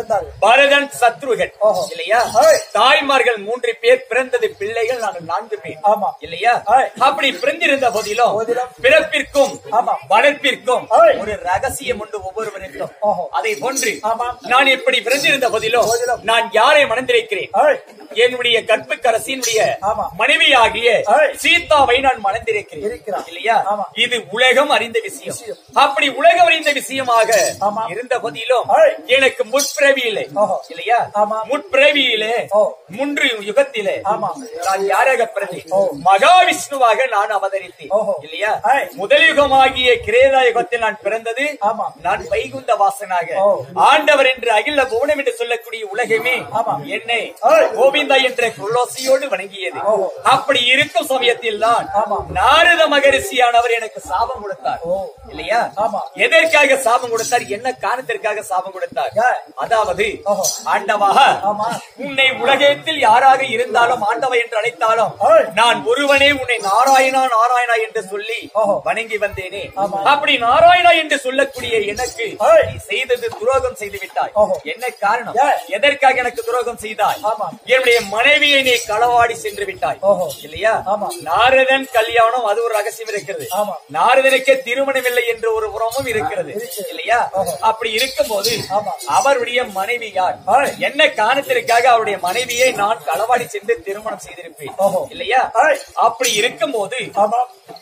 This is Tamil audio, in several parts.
பிறந்தார்கள் பரதன் சத்ருகன் ஓஹோ. இல்லையா ஏய். தாய்மார்கள் மூன்று பேர் பிறந்தது பிள்ளைகள் நாங்கள் நான்கு பேர் ஆமா. இல்லையா ஏய். அப்படி பிறந்திருந்த போதிலும் போதிலும். பிறப்பிற்கும் ஆமா. வளர்ப்பிற்கும் ஏய். ஒரு ரகசியம் உண்டு ஒவ்வொருவருக்கும் ஓஹோ. அதை போன்று ஆமா. நான் எப்படி பிறந்திருந்த போதிலும் போதிலும். நான் யாரை மணந்திருக்கிறேன் ஏய், என்னுடைய கற்புக்கரசியினுடைய ஆமா. மனைவியாகிய ஏய். சீதாவை நான் மணந்திருக்கிறேன் இருக்கிறார். இல்லையா ஆமா. இது உலகம் அறிந்த விஷயம் விஷயம். அப்படி உலகம் அறிந்த விஷயமாக ஆமா. இருந்த போதிலும் ஏய். எனக்கு முற்பிறவியிலே ஓஹோ. இல்லையா ஆமா. முற்பிறவியிலே ஓ. முன்று யுகத்திலே ஆமா. நான் யாராக பிறந்தேன் ஓ. மகாவிஷ்ணுவாக நான் அவதரித்தேன் ஓஹோ. இல்லையா ஏய். முதல் யுகமாகிய கிரேதா யுகத்தில் நான் பிறந்தது ஆமா. நான் வைகுந்த வாசனாக ஓ. ஆண்டவர் என்று அகில புவனம் என்று சொல்லக்கூடிய உலகமே ஆமா. என்னை ஏய். கோவிந்தா என்ற குலோசியோடு வணங்கியது ஓஹோ. அப்படி இருக்கும் சமயத்தில் தான் ஆமா. நாரத மகரிஷியானவர் எனக்கு சாபம் கொடுத்தார் ஓ. இல்லையா ஆமா. எதற்காக சாபம் கொடுத்தார் என்ன காரணத்திற்காக சாபம் கொடுத்தார் ஏய். அதாவது ஓஹோ. ஆண்டவா ஆமா. உன்னை உலகத்தில் யாராக இருந்தாலும் ஆண்டவ என்று அழைத்தாலும் ஏய். நான் ஒருவனே உன்னை நாராயணா நாராயணா என்று சொல்லி ஓஹோ. வணங்கி வந்தேனே ஆமா. அப்படி நாராயணா என்று சொல்லக்கூடிய எனக்கு ஏய். நீ செய்தது துரோகம் செய்து விட்டாய் ஓஹோ. என்ன காரணம் ஏய். எதற்காக எனக்கு துரோகம் செய்தாய் ஆமா. என்னுடைய மனைவியை நீ களவாடி சென்று விட்டாய் ஓஹோ. இல்லையா ஆமா. நாரதன் கல்யாணம் அது ஒரு ரகசியம் இருக்கிறது ஆமா. நாரதனுக்கே திருமணம் இல்லை என்ற ஒரு புறமும் இருக்கிறது இருக்கு. இல்லையா ஓஹோ. அப்படி இருக்கும்போது ஆமா. அவருடைய மனைவி யார் ஏய். என்ன காரணத்திற்காக அவருடைய மனைவியை நான் களவாடி சென்று திருமணம் செய்திருப்பேன் ஓஹோ. இல்லையா ஏய். அப்படி இருக்கும்போது ஆமா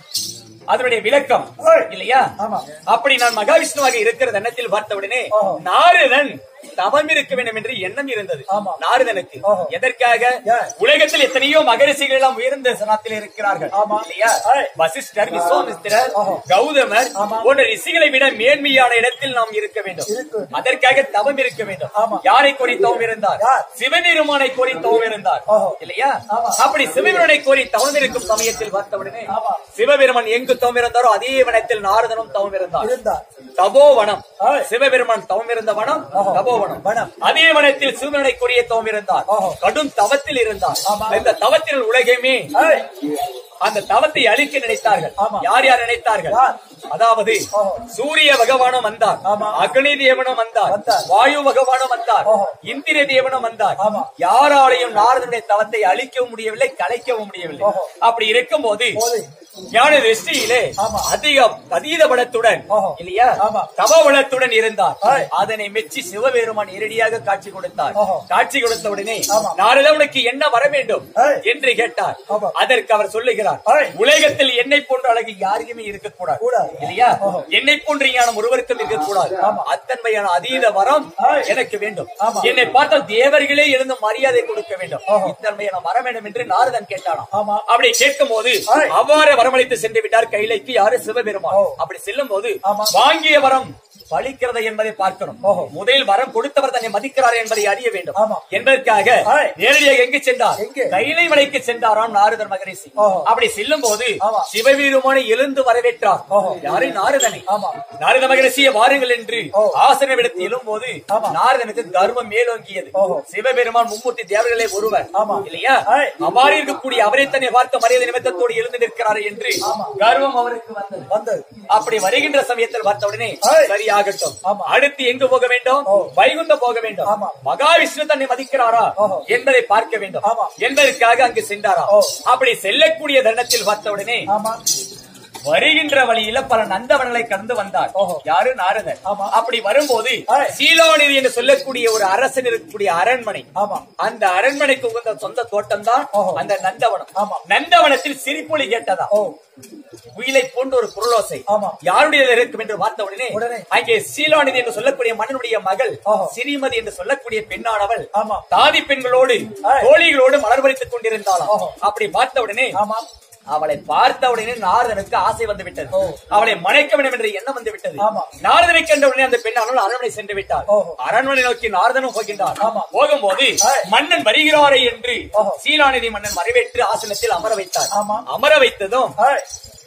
அதனுடைய விளக்கம் ஏய். இல்லையா ஆமா. அப்படி நான் மகாவிஷ்ணுவாக இருக்கிற எண்ணத்தில் பார்த்த உடனே ஓஹோ. நாரதன் தவம் இருக்க வேண்டும் என்று எண்ணம் இருந்தது ஆமா. நாரதனுக்கு ஓஹோ. எதற்காக ஏன்? உலகத்தில் எத்தனையோ மகரிஷிகள் எல்லாம் உயர்ந்த சனத்தில் இருக்கிறார்கள் ஆமா. இல்லையா ஏய். வசிஷ்டர் விஸ்வாமித்திரர் ஓஹோ. கௌதமர் ஆமா. போன்ற ரிஷிகளை விட மேன்மையான இடத்தில் நாம் இருக்க வேண்டும் இருக்கு. அதற்காக தவம் இருக்க வேண்டும் ஆமா. யாரை கோரி தவம் இருந்தார் யார்? சிவபெருமானை கோரி தவம் இருந்தார் ஓஹோ. இல்லையா ஆமா. அப்படி சிவபெருமானை கோரி தவம் இருக்கும் சமயத்தில் பார்த்தவுடனே ஆமா. சிவபெருமான் எங்கு தவம் இருந்தாரோ அதே வனத்தில் நாரதனும் தவம் இருந்தார் இருந்தார் தபோவனம் ஏய். சிவபெருமான் தவம் இருந்த வனம் ஓஹோ. தபோவனம் வனம். அதே வனத்தில் சிவபெருமானை கூறிய தவம் இருந்தார் ஓஹோ. கடும் தவத்தில் இருந்தார் ஆமா. இந்த தவத்தில் உலகமே ஏய், அந்த தவத்தை அழிக்க நினைத்தார்கள் ஆமா. யார் யார் நினைத்தார்கள் யார்? அதாவது ஓஹோ. சூரிய பகவானும் வந்தார் ஆமா. அக்னி தேவனும் வந்தார் வந்தார். வாயு பகவானும் வந்தார் ஓஹோ. இந்திர தேவனும் வந்தார் ஆமா. யாராலையும் நாரதனுடைய தவத்தை அழிக்கவும் முடியவில்லை கலைக்கவும் முடியவில்லை ஓஹோ. அப்படி இருக்கும்போது போது. ஞான திருஷ்டியிலே ஆமா. அதிக அதீத பலத்துடன் ஓஹோ. இல்லையா ஆமா. தவ பலத்துடன் இருந்தார் ஏய். அதனை மெச்சி சிவபெருமான் நேரடியாக காட்சி கொடுத்தார் ஓஹோ. காட்சி கொடுத்த உடனே ஆமா. நாரதவனுக்கு என்ன வர வேண்டும் ஏய். என்று கேட்டார் ஆமா. அதற்கு அவர் சொல்லுகிறார் ஏய். உலகத்தில் என்னை போன்ற அழகு யாருக்குமே இருக்கக்கூடாது கூடாது. இல்லையா ஓஹோ. என்னை போன்ற ஞானம் ஒருவருக்கும் இருக்கக்கூடாது ஆமா. அத்தன்மையான அதீத வரம் ஏய். எனக்கு வேண்டும் ஆமா. என்னை பார்த்தால் தேவர்களே எழுந்து மரியாதை கொடுக்க வேண்டும் ஓஹோ. இத்தன்மையான வரம் வேண்டும் என்று நாரதன் கேட்டானாம் ஆமா. அப்படி கேட்கும் போது ஏய். அவ்வாறு வரமளித்து சென்று விட்டார் கைலைக்கு யாரு சிவபெருமான் ஓ. அப்படி செல்லும் போது ஆமா. வாங்கிய வரம் பலிக்கிறதா என்பதை பார்க்கணும் ஓஹோ. முதலில் வரம் கொடுத்தவர் தன்னை மதிக்கிறார் என்பதை அறிய வேண்டும் ஆமா. என்பதற்காக ஏய். நேரடியாக எங்கு சென்றார் எங்கே? கைலை மலைக்கு சென்றாராம் நாரதர் மகரிஷி ஓஹோ. அப்படி செல்லும் போது ஆமா. சிவபெருமானை எழுந்து வரவேற்றார் ஓஹோ. யாரு நாரதனை ஆமா. நாரத மகரிஷியை வாருங்கள் என்று ஓ. ஆசனம் எடுத்து எழும்போது ஆமா. நாரதனுக்கு கர்வம் மேலோங்கியது ஓஹோ. சிவபெருமான் மும்மூர்த்தி தேவர்களே ஒருவர் ஆமா. இல்லையா ஏய். அவ்வாறு இருக்கக்கூடிய அவரை தன்னை பார்த்த மரியாதை நிமித்தத்தோடு எழுந்து நிற்கிறார் என்று ஆமா. கர்வம் அவருக்கு வந்தது வந்தது அப்படி வருகின்ற சமயத்தில் பார்த்த உடனே ஏய். சரியாகட்டும் ஆமா. அடுத்து எங்கு போக வேண்டும் ஓ. வைகுந்தம் போக வேண்டும் ஆமா. மகாவிஷ்ணு தன்னை மதிக்கிறாரா ஓஹோ. என்பதை பார்க்க வேண்டும் ஆமா. என்பதற்காக அங்கு சென்றாரா ஓ. அப்படி செல்லக்கூடிய தருணத்தில் பார்த்த உடனே ஆமா வருகின்ற வழியில பல நந்தவனங்களை கடந்து வந்தார் ஓஹோ. யாரு நாரதர் ஆமா. அப்படி வரும்போது ஏய். சீலோநிதி என்று சொல்லக்கூடிய ஒரு அரசன் இருக்கக்கூடிய அரண்மனை ஆமா அந்த அரண்மனைக்கு உகந்த சொந்த தோட்டம் தான் ஓஹோ. அந்த நந்தவனம் ஆமா. நந்தவனத்தில் சிரிப்பொலி கேட்டதா ஓ உயிலை போன்ற ஒரு குரலோசை ஆமா. யாருடைய இருக்கும் என்று பார்த்த உடனே உடனே. அங்கே சீலாநிதி என்று சொல்லக்கூடிய மன்னனுடைய மகள் ஓஹோ. சிறிமதி என்று சொல்லக்கூடிய பெண்ணானவள் ஆமா. தாதி பெண்களோடு ஏய். தோழிகளோடு மலர் பறித்துக் கொண்டிருந்தாளாம் ஓஹோ. அப்படி பார்த்த உடனே ஆமா அவளை பார்த்த உடனே நாரதனுக்கு ஆசை வந்து விட்டது ஓ. அவளை மறைக்க வேண்டும் என்ற எண்ணம் வந்து விட்டது ஆமா. நாரதனை கண்ட உடனே அந்த பெண் அவள் அரண்மனை சென்று விட்டார் ஓஹோ. அரண்மனை நோக்கி நாரதனும் போகின்றார் ஆமா. போகும்போது ஏய். மன்னன் வருகிறாரே என்று ஓஹோ. சீலாநிதி மன்னன் வரவேற்று ஆசனத்தில் அமர வைத்தார் ஆமா. அமர வைத்ததும் ஏய்,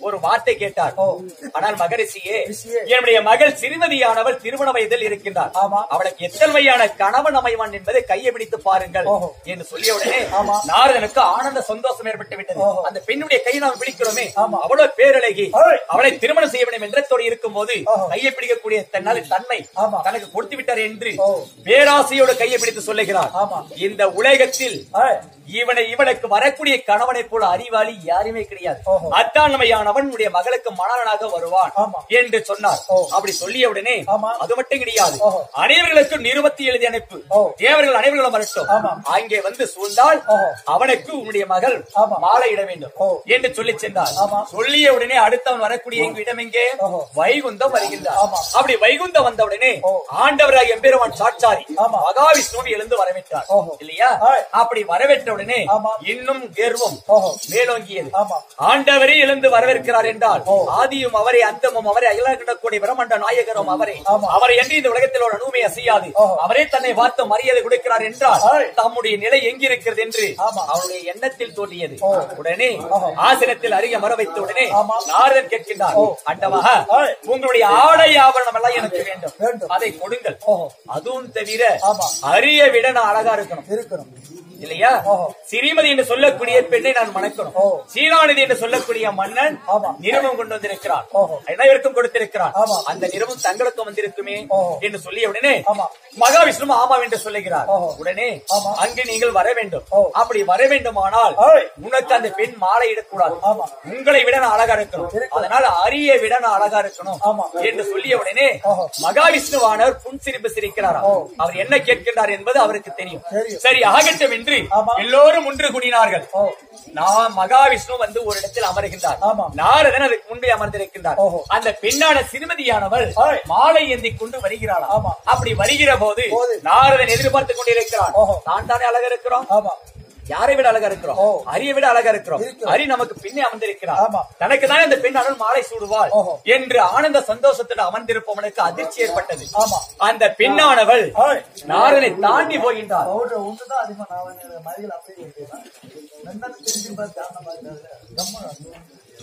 ஒரு வார்த்தை கேட்டார் ஓ. ஆனால் மகரிஷியே ரிஷியே. என்னுடைய மகள் சிறுமதியானவள் திருமண வயதில் இருக்கின்றார் ஆமா. அவளுக்கு எத்தனை வயதான கணவன் அமைவான் என்பதை கையை பிடித்து பாருங்கள் ஓஹோ. என்று சொல்லிய உடனே ஆமா. நாரதனுக்கு ஆனந்த சந்தோஷம் ஏற்பட்டு விட்டது ஓஹோ. அந்த பெண்ணுடைய கை நாம் பிடிக்கிறோமே ஆமா. அவ்வளவு பேரழகி ஓய். அவளை திருமணம் செய்ய வேண்டும் எண்ணத்தோடு இருக்கும் போது ஓஹோ. கையை பிடிக்கக்கூடிய தன்னால் தன்மை ஆமா. தனக்கு கொடுத்து விட்டார் என்று ஓ. பேராசையோடு கையை பிடித்து சொல்லுகிறார் ஆமா. இந்த உலகத்தில் ஏய், இவனை இவனுக்கு வரக்கூடிய கணவனை போல அறிவாளி யாருமே கிடையாது ஓஹோ. அத்தாண்மையானவன் உடைய மகளுக்கு மணவனாக வருவான் ஆமா. என்று சொன்னார் ஓ. அப்படி சொல்லிய உடனே ஆமா. அது மட்டும் கிடையாது ஓஹோ. அனைவர்களுக்கும் நிருபத்தி எழுதி அனுப்பு ஓ. தேவர்கள் அனைவர்களும் வரட்டும் ஆமா. அங்கே வந்து சூழ்ந்தால் ஓஹோ. அவனுக்கு உன்னுடைய மகள் ஆமா. மாலை இட வேண்டும் ஓ. என்று சொல்லி சென்றார் ஆமா. சொல்லிய உடனே அடுத்தவன் வரக்கூடிய எங்க இடம் எங்கே ஓஹோ. வைகுந்தம் வருகின்றார் ஆமா. அப்படி வைகுந்தம் வந்த உடனே ஓ. ஆண்டவராக எம்பெருமான் சாட்சாரி ஆமா. மகாவிஷ்ணுவை எழுந்து வரவேற்றார் ஓஹோ. இல்லையா ஆய். அப்படி வரவேற்ற உடனே ஆமா. இன்னும் கர்வம் ஓஹோ. மேலோங்கியது ஆமா. ஆண்டவரே எழுந்து வரவேற்கிறார் என்றால் ஓ. ஆதியும் அவரே அந்தமும் அவரே அகில கிடக்கூடிய பிரமண்ட நாயகரும் அவரே ஆமா. அவரை என்று இந்த உலகத்தில் ஒரு அணுமை அசையாது ஓஹோ. அவரே தன்னை பார்த்து மரியாதை கொடுக்கிறார் என்றால் ஆய். தம்முடைய நிலை எங்கிருக்கிறது என்று ஆமா. அவருடைய எண்ணத்தில் தோன்றியது ஓ. உடனே ஓஹோ. ஆசனத்தில் அருகே மர வைத்த உடனே ஆமா. நாரதன் கேட்கின்றார் ஓ. அண்டவா ஆய். உங்களுடைய ஆடை ஆபரணம் எல்லாம் எனக்கு வேண்டும் வேண்டும். அதை கொடுங்கள் ஓஹோ. அதுவும் தவிர ஆமா. அரிய விட நான் அழகா இருக்கணும் இருக்கணும் இல்லையா ஓஹோ. சிறிமதி என்று சொல்லக்கூடிய பெண்ணை நான் மணக்கணும் ஓ. சீனாநிதி என்று சொல்லக்கூடிய மன்னன் ஆமா. நிறுவம் கொண்டு வந்திருக்கிறான் ஓஹோ. அனைவருக்கும் கொடுத்திருக்கிறான் ஆமா. அந்த நிறுவம் தங்களுக்கும் வந்திருக்குமே ஓஹோ. என்று சொல்லிய உடனே ஆமா. மகாவிஷ்ணு ஆமா என்று சொல்லுகிறார் ஓஹோ. உடனே ஆமா. அங்கு நீங்கள் வர வேண்டும் ஓ. அப்படி வர வேண்டுமானால் ஓய். உனக்கு அந்த பெண் மாலை இடக்கூடாது ஆமா. உங்களை விட நான் அழகா இருக்கணும் இருக்கணும். அதனால அரிய விட நான் அழகா இருக்கணும் ஆமா. என்று சொல்லிய உடனே ஓஹோ. மகாவிஷ்ணுவானவர் புன்சிரிப்பு சிரிக்கிறாராம் ஓ. அவர் என்ன கேட்கின்றார் என்பது அவருக்கு தெரியும் தெரியும். சரி ஆகட்டும் என்று ஆமா. எல்லோரும் ஒன்று கூடினார்கள் ஓ. நான் மகாவிஷ்ணு வந்து ஒரு இடத்தில் அமருகின்றார் ஆமா. நாரதன் அதுக்கு முன்பே அமர்ந்திருக்கின்றார் ஓஹோ. அந்த பெண்ணான சிறுமதியானவள் ஆய். மாலை ஏந்தி கொண்டு வருகிறாள் ஆமா. அப்படி வருகிற போது போது. நாரதன் எதிர்பார்த்து கொண்டிருக்கிறான் ஓஹோ. நான் தானே அழகா இருக்கிறோம் ஆமா யாரை விட அழகா இருக்கிறோம் ஓ. அரிய விட அழகா இருக்கிறோம் இருக்கிறோம். அரி நமக்கு பின்னே அமர்ந்திருக்கிறார் ஆமா. தனக்கு தானே அந்த பெண் அருள் மாலை சூடுவாள் ஓஹோ. என்று ஆனந்த சந்தோஷத்துடன் அமர்ந்திருப்பவனுக்கு அதிர்ச்சி ஏற்பட்டது ஆமா. அந்த பெண்ணானவள் ஆய். நாரனை தாண்டி போகின்றார் பவுடர் ஒண்ணுதான் அதிகமா நான் வந்து மதிகள் அப்படியே இருக்கேன் ரெண்டாவது தெரிஞ்சு பார்த்து தாண்ட பார்த்தாரு கம்ம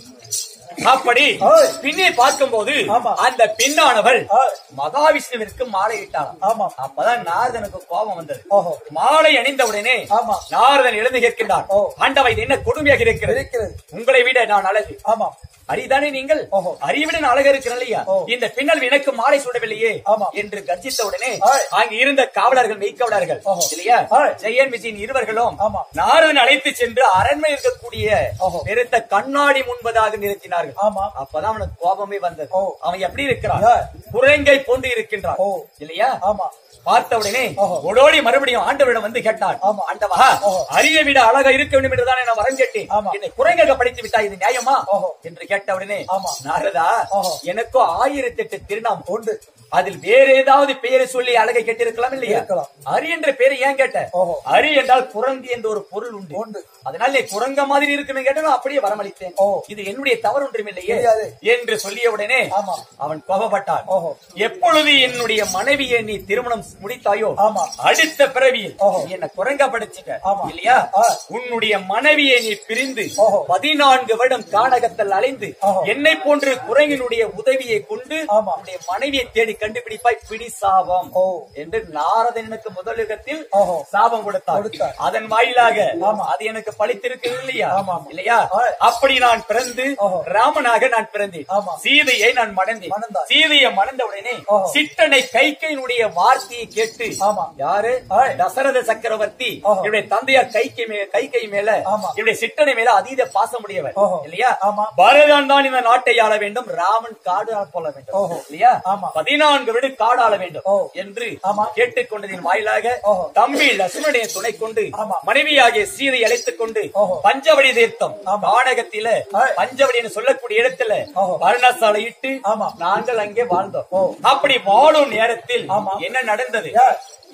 அப்படி ஆய். பின்னே பார்க்கும்போது ஆமா. அந்த பெண்ணானவள் ஆய். மகாவிஷ்ணுவிற்கு மாலை இட்டாளாம் ஆமா அப்பதான் நாரதனுக்கு கோபம் வந்தது ஓஹோ மாலை அணிந்த உடனே ஆமா. நாரதன் எழுந்து கேட்கின்றார் ஓ. ஆண்டவா இது என்ன கொடுமையாக இருக்கிறது இருக்கிறது. உங்களை விட நான் அழகு ஆமா அரிதானே நீங்கள் ஓஹோ. அறிவிட நான் அழகா இருக்கிறேன் இல்லையா ஓ. இந்த பின்னல் எனக்கு மாலை சூடவில்லையே ஆமா. என்று கர்ஜித்த உடனே ஆய். அங்கு இருந்த காவலர்கள் மெய்க்காவலர்கள் ஓஹோ. இல்லையா ஆய். ஜெயன் விஜயின் இருவர்களும் ஆமா. நாரதன் அழைத்து சென்று அரண்மை இருக்கக்கூடிய ஓஹோ. பெருத்த கண்ணாடி முன்பதாக நிறுத்தினார்கள் ஆமா அப்பதான் அவனுக்கு கோபமே வந்தது ஓ. அவன் எப்படி இருக்கிறான் யா. குரங்கை போன்று இருக்கின்றான் ஓ. இல்லையா ஆமா பார்த்த உடனே ஓஹோ. ஓடோடி மறுபடியும் ஆண்டவரிடம் வந்து கேட்டான் ஆமா. ஆண்டவா ஓஹோ. அரிய விட அழகா இருக்க வேண்டும் என்றுதானே நான் வரம் கேட்டேன் ஆமா. என்னை குரங்காக படித்து விட்டா இது நியாயமா ஓஹோ. என்று கேட்ட உடனே ஆமா. நாரதா ஓஹோ. எனக்கும் ஆயிரத்தி எட்டு திருநாம் உண்டு அதில் வேற ஏதாவது பெயரை சொல்லி அழகை கேட்டிருக்கலாம் இல்லையா இருக்கலாம். அரி என்ற பெயரை ஏன் கேட்ட ஓஹோ. அரி என்றால் குரங்கு என்ற ஒரு பொருள் உண்டு உண்டு. அதனால நீ குரங்க மாதிரி இருக்குன்னு கேட்ட நான் அப்படியே வரமளித்தேன் ஓ. இது என்னுடைய தவறு ஒன்றும் இல்லையே தெரியாது. என்று சொல்லிய உடனே ஆமா. அவன் கோபப்பட்டான் ஓஹோ. எப்பொழுது என்னுடைய மனைவியை நீ திருமணம் முடித்தாயோ ஆமா. அடுத்த பிறவியில் ஓஹோ. நீ என்ன குரங்கா படிச்சுட்ட ஆமா. இல்லையா ஆ. உன்னுடைய மனைவியை நீ பிரிந்து ஓஹோ. பதினான்கு வருடம் கானகத்தில் அலைந்து ஓஹோ. என்னை போன்று குரங்கினுடைய உதவியை கொண்டு ஆமா. உன்னுடைய மனைவியை தேடி கண்டுபிடிப்பாய் பிடி சாபம் ஓ. என்று நாரதனுக்கு முதல் யுகத்தில் ஓஹோ. சாபம் கொடுத்தார் கொடுத்தார். அதன் வாயிலாக ஆமா. அது எனக்கு பழித்திருக்கு இல்லையா ஆமா, ஆமா. இல்லையா ஆ. அப்படி நான் பிறந்து ஓஹோ. ராமனாக நான் பிறந்தேன் ஆமா. சீதையை நான் மணந்தேன் மணந்தாய். சீதையை மணந்த உடனே ஓஹோ. சிட்டனை கைக்கையினுடைய வார்த்தையை கேட்டு ஆமா. யாரு ஆய். தசரத சக்கரவர்த்தி ஓஹோ. என்னுடைய தந்தையார் கைக்கை மே- கைகை மேல ஆமா. என்னுடைய சிட்டனை மேல அதீத பாசமுடையவர் ஓஹோ. இல்லையா ஆமா. பரதன் தான் இந்த நாட்டை ஆள வேண்டும் ராமன் காடு ஆள போல வேண்டும் ஓஹோ. இல்லையா ஆமா. பதினான்கு வீடு காடு ஆள வேண்டும் ஓ. என்று ஆமா. கேட்டுக்கொண்டதின் வாயிலாக ஓஹோ. தம்பி லட்சுமணனை துணை கொண்டு ஆமா. மனைவியாகிய சீதை அழைத்துக் கொண்டு ஓஹோ. பஞ்சவடி தீர்த்தம் ஆமா. நாடகத்தில ஆய். பஞ்சவடி என்று சொல்லக்கூடிய இடத்துல ஓஹோ. பர்ணசாலை இட்டு ஆமா. நாங்கள் அங்கே வாழ்ந்தோம் ஓ. அப்படி வாழும் நேரத்தில் ஆமா. என்ன நடந்தது யா.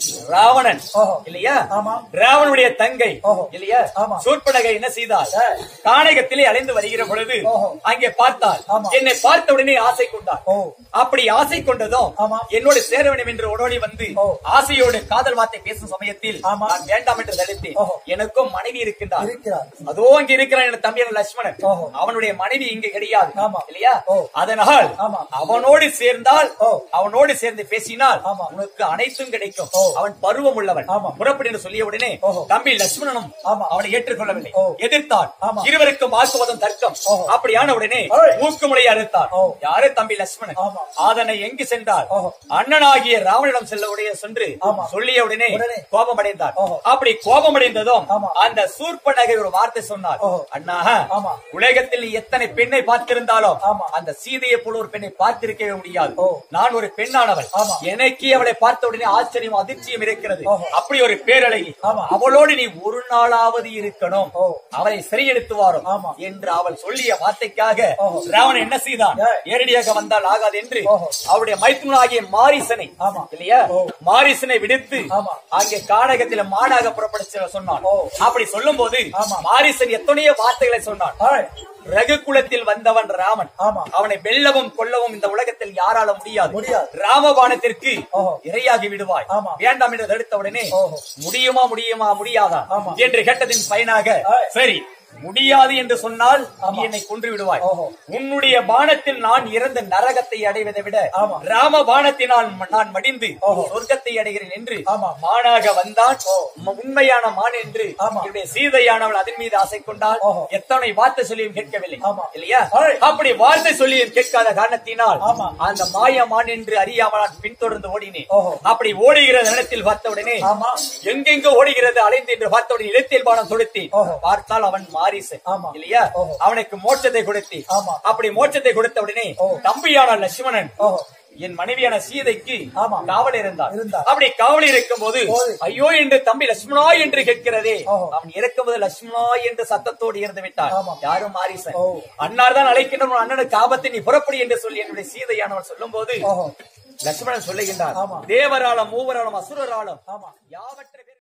ராவணன் ஓஹோ. இல்லையா ஆமா. ராவனுடைய தங்கை ஓஹோ. இல்லையா ஆமா. சூர்பனகை என்ன செய்தார் ஆ. கானகத்திலே அலைந்து வருகிற பொழுது ஓஹோ. அங்கே பார்த்தார் ஆமா. என்னை பார்த்த உடனே ஆசை கொண்டார் ஓ அப்படி ஆசை கொண்டதும் ஆமா. என்னோடு சேர வேண்டும் என்று ஓடோடி வந்து ஓ. ஆசையோடு காதல் வார்த்தை பேசும் சமயத்தில் ஆமா. நான் வேண்டாம் என்று தடுத்தேன் ஓஹோ. எனக்கும் மனைவி இருக்கின்றார் இருக்கிறார் அதோ அங்க இருக்கிறான் என் தம்பியான லட்சுமணன் ஓஹோ. அவனுடைய மனைவி இங்க கிடையாது ஆமா. இல்லையா ஓ. அதனால் ஆமா. அவனோடு சேர்ந்தால் ஓ. அவனோடு சேர்ந்து பேசினால் ஆமா. உனக்கு அனைத்தும் கிடைக்கும் ஓ. அவன் பருவம் உள்ளவன் ஆமா. புறப்படு என்று சொல்லிய உடனே ஓஹோ. தம்பி லட்சுமணனும் ஆமா. அவனை ஏற்றுக்கொள்ளவில்லை ஓ. எதிர்த்தான் ஆமா. இருவருக்கும் வாக்குவாதம் தர்க்கம் ஓஹோ. அப்படியான உடனே ஓய். மூக்குமுளையை அறுத்தார் ஓ. யாரு தம்பி லட்சுமணன் ஆமா. அதனை எங்கு சென்றார் ஓஹோ. அண்ணனாகிய ராவணிடம் செல்ல உடைய சென்று ஆமா. சொல்லிய உடனே உடனே. கோபம் அடைந்தார் ஓஹோ. அப்படி கோபம் அடைந்ததும் ஆமா. அந்த சூர்பனகை ஒரு வார்த்தை சொன்னார் ஓஹோ. அண்ணா ஆமா. உலகத்தில் நீ எத்தனை பெண்ணை பார்த்திருந்தாலும் ஆமா. அந்த சீதையை போல ஒரு பெண்ணை பார்த்திருக்கவே முடியாது ஓ. நான் ஒரு பெண்ணானவள் ஆமா. எனக்கே அவளை பார்த்த உடனே ஆச்சரியம் அதிர்ச்சியும் இருக்கிறது ஓஹோ. அப்படி ஒரு பேரழகி ஆமா. அவளோடு நீ ஒரு நாளாவது இருக்கணும் ஓ. அவளை சிறையெடுத்து வாரும் ஆமா. என்று அவள் சொல்லிய வார்த்தைக்காக ஓஹோ. ராவணன் என்ன செய்தான் ஏய். நேரடியாக வந்தால் ஆகாது என்று ஓஹோ. அவருடைய மைத்துனாகிய மாரிசனை ஆமா. இல்லையா ஓ. மாரிசனை விடுத்து ஆமா. அங்கே காடகத்தில மாடாக புறப்பட செல்ல சொன்னான் ஓ. அப்படி சொல்லும் போது ஆமா. மாரிசன் எத்தனையோ வார்த்தைகளை சொன்னான் ஆய். ரகு குலத்தில் வந்தவன் ராமன் ஆமா. அவனை வெல்லவும் கொல்லவும் இந்த உலகத்தில் யாரால முடியாது முடியாது. ராமபாணத்திற்கு ஓஹோ. இரையாகி விடுவாய் ஆமா. வேண்டாம் என்று தடுத்த உடனே ஓஹோ. முடியுமா முடியுமா முடியாதா ஆமா. என்று கேட்டதின் பயனாக ஆய். சரி முடியாது என்று சொன்னால் நீ ஆமா. என்னை கொன்று விடுவாய் ஓஹோ. உன்னுடைய பானத்தில் நான் இறந்த நரகத்தை அடைவதை விட ஆமா. ராம பானத்தினால் நான் மடிந்து ஓஹோ. சொர்க்கத்தை அடைகிறேன் என்று ஆமா. மானாக வந்தான் ஓ. ம- உண்மையான மான் என்று ஆமா. என்னுடைய சீதையானவள் அதன் மீது ஆசை கொண்டால் ஓஹோ. எத்தனை வார்த்தை சொல்லியும் கேட்கவில்லை ஆமா. இல்லையா ஆய். அப்படி வார்த்தை சொல்லியும் கேட்காத காரணத்தினால் ஆமா. அந்த மாய மான் என்று அறியாமல் நான் பின்தொடர்ந்து ஓடினேன் ஓஹோ. அப்படி ஓடுகிற இடத்தில் பார்த்த உடனே ஆமா எங்கெங்க ஓடுகிறது அலைந்து என்று பார்த்த உடனே இடத்தில் பானம் தொடுத்தேன் ஓஹோ. பார்த்தால் அவன் மாரிசன் ஆமா. இல்லையா ஓஹோ. அவனுக்கு மோட்சத்தை கொடுத்தேன் ஆமா. அப்படி மோட்சத்தை கொடுத்த உடனே ஓ. தம்பியான லட்சுமணன் ஓஹோ என் மனைவியான சீதைக்கு ஆமா. காவல் இருந்தார் இருந்தார். அப்படி காவல் இருக்கும் போது போது. ஐயோ என்று தம்பி லட்சுமணா என்று கேட்கிறதே ஓஹோ. அவன் இருக்கும்போது லட்சுமணா என்று சத்தத்தோடு இருந்து விட்டான் ஆமா. யாரும் மாரிசன் ஓ. அன்னார் தான் அழைக்கின்ற அண்ணனுக்கு ஆபத்து நீ புறப்படி என்று சொல்லி என்னுடைய சீதையானவன் சொல்லும் போது ஓஹோ லட்சுமணன் சொல்லுகின்றார் ஆமா. தேவராலம் மூவராலம் அசுரராலம் ஆமா யாவற்ற பேர்